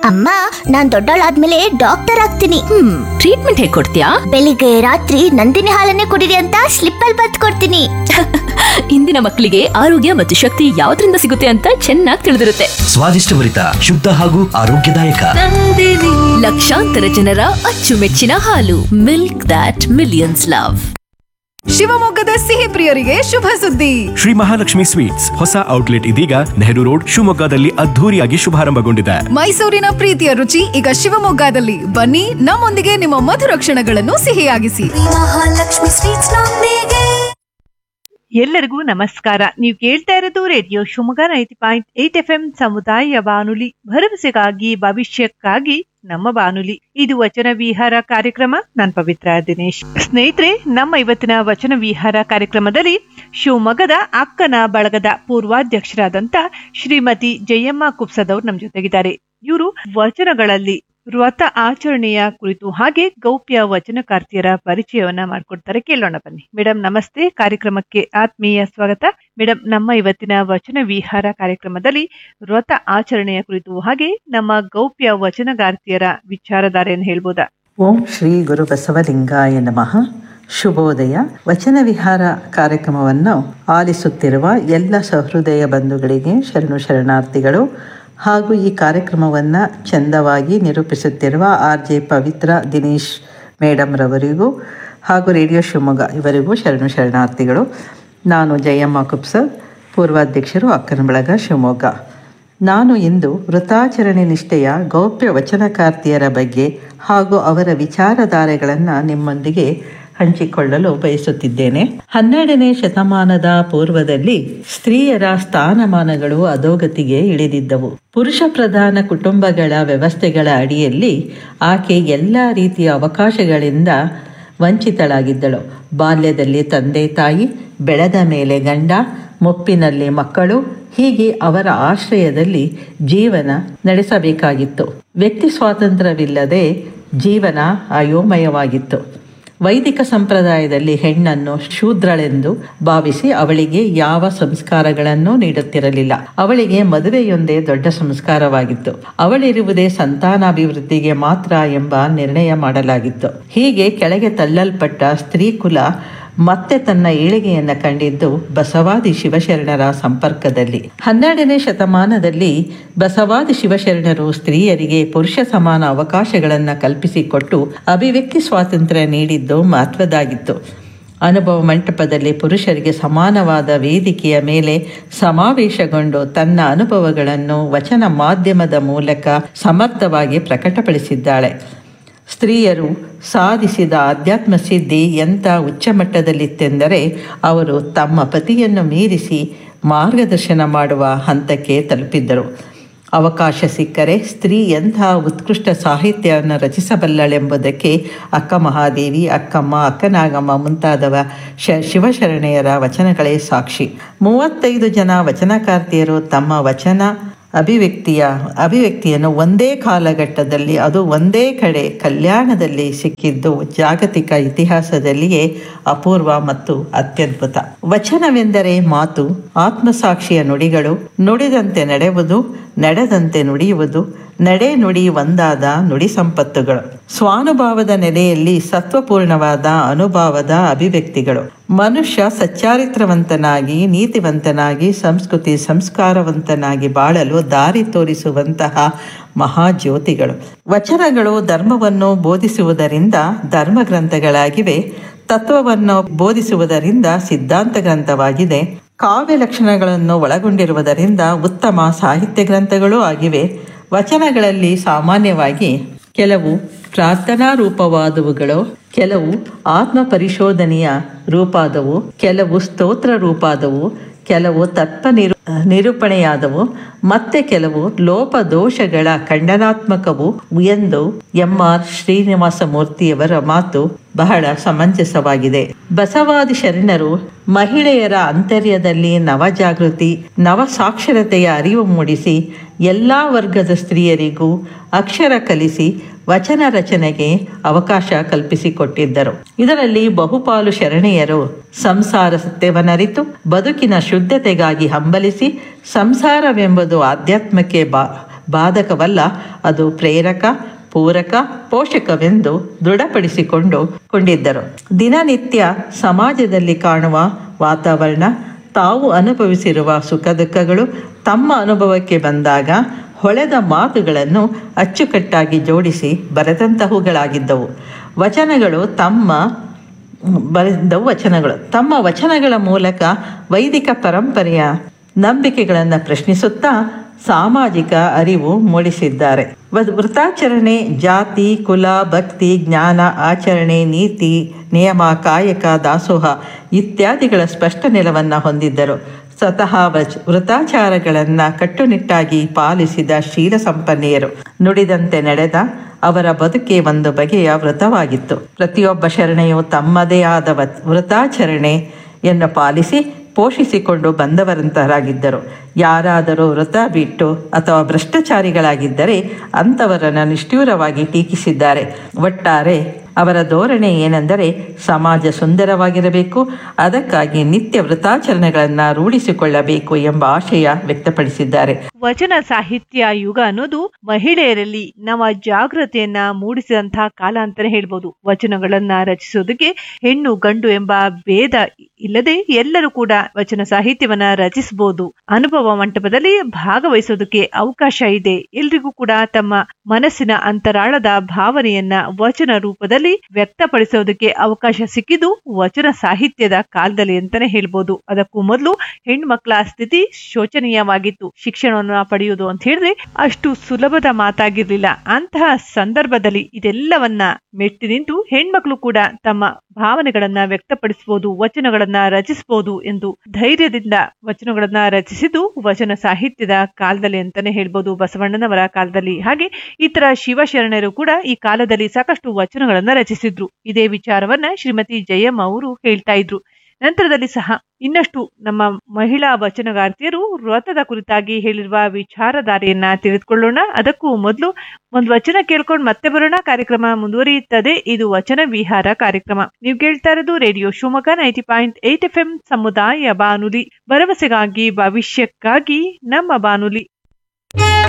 ಅಮ್ಮ ನಾನ್ ದೊಡ್ಡವಳಾದ್ಮೇಲೆ ಡಾಕ್ಟರ್ ಆಗ್ತೀನಿ ಹ್ಮ್ ಟ್ರೀಟ್ಮೆಂಟ್ ಹೇಗ್ ಕೊಡ್ತೀಯಾ ಬೆಳಿಗ್ಗೆ ರಾತ್ರಿ ನಂದಿನಿ ಹಾಲನ್ನೇ ಕುಡಿರಿ ಅಂತ ಸ್ಲಿಪ್ ಅಲ್ಲಿ ಬತ್ ಕೊಡ್ತೀನಿ ಇಂದಿನ ಮಕ್ಕಳಿಗೆ ಆರೋಗ್ಯ ಮತ್ತು ಶಕ್ತಿ ಯಾವ್ದ್ರಿಂದ ಸಿಗುತ್ತೆ ಅಂತ ಚೆನ್ನಾಗಿ ತಿಳಿದಿರುತ್ತೆ ಸ್ವಾದಿಷ್ಟಭರಿತ ಶುದ್ಧ ಹಾಗೂ ಆರೋಗ್ಯದಾಯಕ ಲಕ್ಷಾಂತರ ಜನರ ಅಚ್ಚುಮೆಚ್ಚಿನ ಹಾಲು ಮಿಲ್ಕ್ ದಾಟ್ ಮಿಲಿಯನ್ಸ್ ಲವ್ ಶಿವಮೊಗ್ಗದ ಸಿಹಿ ಪ್ರಿಯರಿಗೆ ಶುಭ ಸುದ್ದಿ ಶ್ರೀ ಮಹಾಲಕ್ಷ್ಮಿ ಸ್ವೀಟ್ಸ್ ಹೊಸ ಔಟ್ಲೆಟ್ ಇದೀಗ ನೆಹರು ರೋಡ್ ಶಿವಮೊಗ್ಗದಲ್ಲಿ ಅದ್ಧೂರಿಯಾಗಿ ಶುಭಾರಂಭಗೊಂಡಿದೆ ಮೈಸೂರಿನ ಪ್ರೀತಿಯ ರುಚಿ ಈಗ ಶಿವಮೊಗ್ಗದಲ್ಲಿ ಬನ್ನಿ ನಮ್ಮೊಂದಿಗೆ ನಿಮ್ಮ ಮಧುರ ಕ್ಷಣಗಳನ್ನು ಸಿಹಿಯಾಗಿಸಿ ಮಹಾಲಕ್ಷ್ಮಿ ಸ್ವೀಟ್ಸ್ ನೊಂದಿಗೆ ಎಲ್ಲರಿಗೂ ನಮಸ್ಕಾರ ನೀವು ಕೇಳ್ತಾ ಇರೋದು radio Shivamogga ninety point eight F M ಸಮುದಾಯ ಬಾನುಲಿ ಭರವಸೆಗಾಗಿ ಭವಿಷ್ಯಕ್ಕಾಗಿ ನಮ್ಮ ಬಾನುಲಿ ಇದು ವಚನ ವಿಹಾರ ಕಾರ್ಯಕ್ರಮ ನಾನ್ ಪವಿತ್ರ ದಿನೇಶ್ ಸ್ನೇಹಿತರೆ ನಮ್ಮ ಇವತ್ತಿನ ವಚನ ವಿಹಾರ ಕಾರ್ಯಕ್ರಮದಲ್ಲಿ ಶಿವಮೊಗ್ಗದ ಅಕ್ಕನ ಬಳಗದ ಪೂರ್ವಾಧ್ಯಕ್ಷರಾದಂತ ಶ್ರೀಮತಿ ಜಯಮ್ಮ ಕುಪ್ಸದವ್ರು ನಮ್ ಜೊತೆಗಿದ್ದಾರೆ ಇವರು ವಚನಗಳಲ್ಲಿ ವ್ರತ ಆಚರಣೆಯ ಕುರಿತು ಹಾಗೆ ಗೌಪ್ಯ ವಚನಕಾರ್ತಿಯರ ಪರಿಚಯವನ್ನ ಮಾಡ್ಕೊಡ್ತಾರೆ ಕೇಳೋಣ ಬನ್ನಿ ಮೇಡಮ್ ನಮಸ್ತೆ ಕಾರ್ಯಕ್ರಮಕ್ಕೆ ಆತ್ಮೀಯ ಸ್ವಾಗತ ಮೇಡಮ್ ನಮ್ಮ ಇವತ್ತಿನ ವಚನ ವಿಹಾರ ಕಾರ್ಯಕ್ರಮದಲ್ಲಿ ವ್ರತ ಆಚರಣೆಯ ಕುರಿತು ಹಾಗೆ ನಮ್ಮ ಗೌಪ್ಯ ವಚನಗಾರ್ತಿಯರ ವಿಚಾರಧಾರೆಯನ್ನು ಹೇಳ್ಬೋದಾ ಓಂ ಶ್ರೀ ಗುರು ಬಸವಲಿಂಗಾಯ ನಮಃ ಶುಭೋದಯ ವಚನ ವಿಹಾರ ಕಾರ್ಯಕ್ರಮವನ್ನು ಆಲಿಸುತ್ತಿರುವ ಎಲ್ಲ ಸಹೃದಯ ಬಂಧುಗಳಿಗೆ ಶರಣು ಶರಣಾರ್ಥಿಗಳು ಹಾಗೂ ಈ ಕಾರ್ಯಕ್ರಮವನ್ನು ಚಂದವಾಗಿ ನಿರೂಪಿಸುತ್ತಿರುವ R J Pavitra Dinesh madam ರವರಿಗೂ ಹಾಗೂ ರೇಡಿಯೋ ಶಿವಮೊಗ್ಗ ಇವರಿಗೂ ಶರಣು ಶರಣಾರ್ಥಿಗಳು ನಾನು ಜಯಮ್ಮ ಕುಪ್ಸರ್ ಪೂರ್ವಾಧ್ಯಕ್ಷರು ಅಕ್ಕನ ಬಳಗ ಶಿವಮೊಗ್ಗ ನಾನು ಇಂದು ವೃತಾಚರಣೆ ನಿಷ್ಠೆಯ ಗೌಪ್ಯ ವಚನಕಾರ್ತಿಯರ ಬಗ್ಗೆ ಹಾಗೂ ಅವರ ವಿಚಾರಧಾರೆಗಳನ್ನು ನಿಮ್ಮೊಂದಿಗೆ ಹಂಚಿಕೊಳ್ಳಲು ಬಯಸುತ್ತಿದ್ದೇನೆ ಹನ್ನೆರಡನೇ ಶತಮಾನದ ಪೂರ್ವದಲ್ಲಿ ಸ್ತ್ರೀಯರ ಸ್ಥಾನಮಾನಗಳು ಅಧೋಗತಿಗೆ ಇಳಿದಿದ್ದವು ಪುರುಷ ಪ್ರಧಾನ ಕುಟುಂಬಗಳ ವ್ಯವಸ್ಥೆಗಳ ಅಡಿಯಲ್ಲಿ ಆಕೆ ಎಲ್ಲ ರೀತಿಯ ಅವಕಾಶಗಳಿಂದ ವಂಚಿತಳಾಗಿದ್ದಳು ಬಾಲ್ಯದಲ್ಲಿ ತಂದೆ ತಾಯಿ ಬೆಳೆದ ಮೇಲೆ ಗಂಡ ಮುಪ್ಪಿನಲ್ಲಿ ಮಕ್ಕಳು ಹೀಗೆ ಅವರ ಆಶ್ರಯದಲ್ಲಿ ಜೀವನ ನಡೆಸಬೇಕಾಗಿತ್ತು ವ್ಯಕ್ತಿ ಸ್ವಾತಂತ್ರ್ಯವಿಲ್ಲದೆ ಜೀವನ ಅಯೋಮಯವಾಗಿತ್ತು ವೈದಿಕ ಸಂಪ್ರದಾಯದಲ್ಲಿ ಹೆಣ್ಣನ್ನು ಶೂದ್ರಳೆಂದು ಭಾವಿಸಿ ಅವಳಿಗೆ ಯಾವ ಸಂಸ್ಕಾರಗಳನ್ನು ನೀಡುತ್ತಿರಲಿಲ್ಲ ಅವಳಿಗೆ ಮದುವೆಯೊಂದೇ ದೊಡ್ಡ ಸಂಸ್ಕಾರವಾಗಿತ್ತು ಅವಳಿರುವುದೇ ಸಂತಾನಾಭಿವೃದ್ಧಿಗೆ ಮಾತ್ರ ಎಂಬ ನಿರ್ಣಯ ಮಾಡಲಾಗಿತ್ತು ಹೀಗೆ ಕೆಳಗೆ ತಳ್ಳಲ್ಪಟ್ಟ ಸ್ತ್ರೀ ಕುಲ ಮತ್ತೆ ತನ್ನ ಏಳಿಗೆಯನ್ನು ಕಂಡಿದ್ದು ಬಸವಾದಿ ಶಿವಶರಣರ ಸಂಪರ್ಕದಲ್ಲಿ ಹನ್ನೆರಡನೇ ಶತಮಾನದಲ್ಲಿ ಬಸವಾದಿ ಶಿವಶರಣರು ಸ್ತ್ರೀಯರಿಗೆ ಪುರುಷ ಸಮಾನ ಅವಕಾಶಗಳನ್ನು ಕಲ್ಪಿಸಿಕೊಟ್ಟು ಅಭಿವ್ಯಕ್ತಿ ಸ್ವಾತಂತ್ರ್ಯ ನೀಡಿದ್ದು ಮಹತ್ವದಾಗಿತ್ತು ಅನುಭವ ಮಂಟಪದಲ್ಲಿ ಪುರುಷರಿಗೆ ಸಮಾನವಾದ ವೇದಿಕೆಯ ಮೇಲೆ ಸಮಾವೇಶಗೊಂಡು ತನ್ನ ಅನುಭವಗಳನ್ನು ವಚನ ಮಾಧ್ಯಮದ ಮೂಲಕ ಸಮರ್ಥವಾಗಿ ಪ್ರಕಟಪಡಿಸಿದ್ದಾಳೆ ಸ್ತ್ರೀಯರು ಸಾಧಿಸಿದ ಆಧ್ಯಾತ್ಮ ಸಿದ್ಧಿ ಎಂಥ ಉಚ್ಚಮಟ್ಟದಲ್ಲಿತ್ತೆಂದರೆ ಅವರು ತಮ್ಮ ಪತಿಯನ್ನು ಮೀರಿಸಿ ಮಾರ್ಗದರ್ಶನ ಮಾಡುವ ಹಂತಕ್ಕೆ ತಲುಪಿದ್ದರು ಅವಕಾಶ ಸಿಕ್ಕರೆ ಸ್ತ್ರೀ ಎಂತಹ ಉತ್ಕೃಷ್ಟ ಸಾಹಿತ್ಯವನ್ನು ರಚಿಸಬಲ್ಲಳೆಂಬುದಕ್ಕೆ ಅಕ್ಕ ಮಹಾದೇವಿ ಅಕ್ಕಮ್ಮ ಅಕ್ಕನಾಗಮ್ಮ ಮುಂತಾದವ ಶ ಶಿವಶರಣೆಯರ ವಚನಗಳೇ ಸಾಕ್ಷಿ ಮೂವತ್ತೈದು ಜನ ವಚನಕಾರ್ತಿಯರು ತಮ್ಮ ವಚನ ಅಭಿವ್ಯಕ್ತಿಯ ಅಭಿವ್ಯಕ್ತಿಯನ್ನು ಒಂದೇ ಕಾಲಘಟ್ಟದಲ್ಲಿ ಅದು ಒಂದೇ ಕಡೆ ಕಲ್ಯಾಣದಲ್ಲಿ ಸಿಕ್ಕಿದ್ದು ಜಾಗತಿಕ ಇತಿಹಾಸದಲ್ಲಿಯೇ ಅಪೂರ್ವ ಮತ್ತು ಅತ್ಯದ್ಭುತ ವಚನವೆಂದರೆ ಮಾತು ಆತ್ಮಸಾಕ್ಷಿಯ ನುಡಿಗಳು ನುಡಿದಂತೆ ನಡೆಯುವುದು ನಡೆದಂತೆ ನುಡಿಯುವುದು ನಡೆ ನುಡಿ ಒಂದಾದ ನುಡಿ ಸಂಪತ್ತುಗಳು ಸ್ವಾನುಭಾವದ ನೆಲೆಯಲ್ಲಿ ಸತ್ವಪೂರ್ಣವಾದ ಅನುಭಾವದ ಅಭಿವ್ಯಕ್ತಿಗಳು ಮನುಷ್ಯ ಸಚ್ಚಾರಿತ್ರವಂತನಾಗಿ ನೀತಿವಂತನಾಗಿ ಸಂಸ್ಕೃತಿ ಸಂಸ್ಕಾರವಂತನಾಗಿ ಬಾಳಲು ದಾರಿ ತೋರಿಸುವಂತಹ ಮಹಾಜ್ಯೋತಿಗಳು ವಚನಗಳು ಧರ್ಮವನ್ನು ಬೋಧಿಸುವುದರಿಂದ ಧರ್ಮ ಗ್ರಂಥಗಳಾಗಿವೆ ತತ್ವವನ್ನು ಬೋಧಿಸುವುದರಿಂದ ಸಿದ್ಧಾಂತ ಗ್ರಂಥವಾಗಿದೆ ಕಾವ್ಯ ಲಕ್ಷಣಗಳನ್ನು ಒಳಗೊಂಡಿರುವುದರಿಂದ ಉತ್ತಮ ಸಾಹಿತ್ಯ ಗ್ರಂಥಗಳೂ ಆಗಿವೆ ವಚನಗಳಲ್ಲಿ ಸಾಮಾನ್ಯವಾಗಿ ಕೆಲವು ಪ್ರಾರ್ಥನಾ ರೂಪವಾದವುಗಳು ಕೆಲವು ಆತ್ಮ ಪರಿಶೋಧನೆಯ ರೂಪಾದವು ಕೆಲವು ಸ್ತೋತ್ರ ರೂಪಾದವು ಕೆಲವು ತತ್ವ ನಿರು ನಿರೂಪಣೆಯಾದವು ಮತ್ತೆ ಕೆಲವು ಲೋಪದೋಷಗಳ ಖಂಡನಾತ್ಮಕವು ಎಂದು ಎಂ ಆರ್ ಶ್ರೀನಿವಾಸ ಮೂರ್ತಿಯವರ ಮಾತು ಬಹಳ ಸಮಂಜಸವಾಗಿದೆ ಬಸವಾದಿ ಶರಣರು ಮಹಿಳೆಯರ ಅಂತರ್ಯದಲ್ಲಿ ನವಜಾಗೃತಿ ನವ ಸಾಕ್ಷರತೆಯ ಅರಿವು ಮೂಡಿಸಿ ಎಲ್ಲ ವರ್ಗದ ಸ್ತ್ರೀಯರಿಗೂ ಅಕ್ಷರ ಕಲಿಸಿ ವಚನ ರಚನೆಗೆ ಅವಕಾಶ ಕಲ್ಪಿಸಿಕೊಟ್ಟಿದ್ದರು ಇದರಲ್ಲಿ ಬಹುಪಾಲು ಶರಣೆಯರು ಸಂಸಾರ ಸತ್ಯವನ್ನರಿತು ಬದುಕಿನ ಶುದ್ಧತೆಗಾಗಿ ಹಂಬಲಿಸಿ ಸಂಸಾರವೆಂಬುದು ಆಧ್ಯಾತ್ಮಕ್ಕೆ ಬಾ ಬಾಧಕವಲ್ಲ ಅದು ಪ್ರೇರಕ ಪೂರಕ ಪೋಷಕವೆಂದು ದೃಢಪಡಿಸಿಕೊಂಡು ಕೊಂಡಿದ್ದರು ದಿನನಿತ್ಯ ಸಮಾಜದಲ್ಲಿ ಕಾಣುವ ವಾತಾವರಣ ತಾವು ಅನುಭವಿಸಿರುವ ಸುಖ ದುಃಖಗಳು ತಮ್ಮ ಅನುಭವಕ್ಕೆ ಬಂದಾಗ ಹೊಳೆದ ಮಾತುಗಳನ್ನು ಅಚ್ಚುಕಟ್ಟಾಗಿ ಜೋಡಿಸಿ ಬರೆದಂತಹವುಗಳಾಗಿದ್ದವು ವಚನಗಳು ತಮ್ಮ ಬರೆದವು ವಚನಗಳು ತಮ್ಮ ವಚನಗಳ ಮೂಲಕ ವೈದಿಕ ಪರಂಪರೆಯ ನಂಬಿಕೆಗಳನ್ನು ಪ್ರಶ್ನಿಸುತ್ತಾ ಸಾಮಾಜಿಕ ಅರಿವು ಮೂಡಿಸಿದ್ದಾರೆ ವ- ವೃತಾಚರಣೆ ಜಾತಿ ಕುಲ ಭಕ್ತಿ ಜ್ಞಾನ ಆಚರಣೆ ನೀತಿ ನಿಯಮ ಕಾಯಕ ದಾಸೋಹ ಇತ್ಯಾದಿಗಳ ಸ್ಪಷ್ಟ ನೆಲವನ್ನು ಹೊಂದಿದ್ದರು ಸ್ವತಃ ವಚ ವೃತಾಚಾರಗಳನ್ನು ಕಟ್ಟುನಿಟ್ಟಾಗಿ ಪಾಲಿಸಿದ ಶೀಲ ಸಂಪನ್ನೆಯರು ನುಡಿದಂತೆ ನಡೆದ ಅವರ ಬದುಕೆ ಒಂದು ಬಗೆಯ ವ್ರತವಾಗಿತ್ತು ಪ್ರತಿಯೊಬ್ಬ ಶರಣೆಯು ತಮ್ಮದೇ ಆದ ವತ್- ವೃತಾಚರಣೆಯನ್ನು ಪಾಲಿಸಿ ಪೋಷಿಸಿಕೊಂಡು ಬಂದವರಂತರಾಗಿದ್ದರು ಯಾರಾದರೂ ವ್ರತ ಬಿಟ್ಟು ಅಥವಾ ಭ್ರಷ್ಟಾಚಾರಿಗಳಾಗಿದ್ದರೆ ಅಂಥವರನ್ನು ನಿಷ್ಠೂರವಾಗಿ ಟೀಕಿಸಿದ್ದಾರೆ ಒಟ್ಟಾರೆ ಅವರ ಧೋರಣೆ ಏನೆಂದರೆ ಸಮಾಜ ಸುಂದರವಾಗಿರಬೇಕು ಅದಕ್ಕಾಗಿ ನಿತ್ಯ ವೃತಾಚರಣೆಗಳನ್ನು ರೂಢಿಸಿಕೊಳ್ಳಬೇಕು ಎಂಬ ಆಶಯ ವ್ಯಕ್ತಪಡಿಸಿದ್ದಾರೆ ವಚನ ಸಾಹಿತ್ಯ ಯುಗ ಅನ್ನೋದು ಮಹಿಳೆಯರಲ್ಲಿ ನವ ಜಾಗೃತಿಯನ್ನ ಮೂಡಿಸಿದಂತಹ ಕಾಲ ಅಂತಾನೆ ಹೇಳ್ಬೋದು ವಚನಗಳನ್ನ ರಚಿಸೋದಕ್ಕೆ ಹೆಣ್ಣು ಗಂಡು ಎಂಬ ಭೇದ ಇಲ್ಲದೆ ಎಲ್ಲರೂ ಕೂಡ ವಚನ ಸಾಹಿತ್ಯವನ್ನ ರಚಿಸಬಹುದು ಅನುಭವ ಮಂಟಪದಲ್ಲಿ ಭಾಗವಹಿಸೋದಕ್ಕೆ ಅವಕಾಶ ಇದೆ ಎಲ್ರಿಗೂ ಕೂಡ ತಮ್ಮ ಮನಸ್ಸಿನ ಅಂತರಾಳದ ಭಾವನೆಯನ್ನ ವಚನ ರೂಪದಲ್ಲಿ ವ್ಯಕ್ತಪಡಿಸೋದಕ್ಕೆ ಅವಕಾಶ ಸಿಕ್ಕಿದ್ದು ವಚನ ಸಾಹಿತ್ಯದ ಕಾಲದಲ್ಲಿ ಅಂತಾನೆ ಹೇಳ್ಬೋದು ಅದಕ್ಕೂ ಮೊದಲು ಹೆಣ್ಮಕ್ಳ ಸ್ಥಿತಿ ಶೋಚನೀಯವಾಗಿತ್ತು ಶಿಕ್ಷಣವನ್ನ ಪಡೆಯುವುದು ಅಂತ ಹೇಳಿದ್ರೆ ಅಷ್ಟು ಸುಲಭದ ಮಾತಾಗಿರ್ಲಿಲ್ಲ ಅಂತಹ ಸಂದರ್ಭದಲ್ಲಿ ಇದೆಲ್ಲವನ್ನ ಮೆಟ್ಟಿ ನಿಂತು ಹೆಣ್ಮಕ್ಳು ಕೂಡ ತಮ್ಮ ಭಾವನೆಗಳನ್ನ ವ್ಯಕ್ತಪಡಿಸಬಹುದು ವಚನಗಳನ್ನ ರಚಿಸಬಹುದು ಎಂದು ಧೈರ್ಯದಿಂದ ವಚನಗಳನ್ನ ರಚಿಸಿದ್ದು ವಚನ ಸಾಹಿತ್ಯದ ಕಾಲದಲ್ಲಿ ಅಂತಾನೆ ಹೇಳ್ಬೋದು ಬಸವಣ್ಣನವರ ಕಾಲದಲ್ಲಿ ಹಾಗೆ ಇತರ ಶಿವಶರಣರು ಕೂಡ ಈ ಕಾಲದಲ್ಲಿ ಸಾಕಷ್ಟು ವಚನಗಳನ್ನ ರಚಿಸಿದ್ರು ಇದೇ ವಿಚಾರವನ್ನ ಶ್ರೀಮತಿ ಜಯಮ್ಮ ಅವರು ಹೇಳ್ತಾ ಇದ್ರು ನಂತರದಲ್ಲಿ ಸಹ ಇನ್ನಷ್ಟು ನಮ್ಮ ಮಹಿಳಾ ವಚನಗಾರ್ತಿಯರು ವ್ರತದ ಕುರಿತಾಗಿ ಹೇಳಿರುವ ವಿಚಾರಧಾರೆಯನ್ನ ತಿಳಿದುಕೊಳ್ಳೋಣ ಅದಕ್ಕೂ ಮೊದಲು ಒಂದು ವಚನ ಕೇಳ್ಕೊಂಡು ಮತ್ತೆ ಬರೋಣ ಕಾರ್ಯಕ್ರಮ ಮುಂದುವರಿಯುತ್ತದೆ ಇದು ವಚನ ವಿಹಾರ ಕಾರ್ಯಕ್ರಮ ನೀವು ಕೇಳ್ತಾ ಇರೋದು radio Shivamogga ninety point eight F M ಸಮುದಾಯ ಬಾನುಲಿ ಭರವಸೆಗಾಗಿ ಭವಿಷ್ಯಕ್ಕಾಗಿ ನಮ್ಮ ಬಾನುಲಿ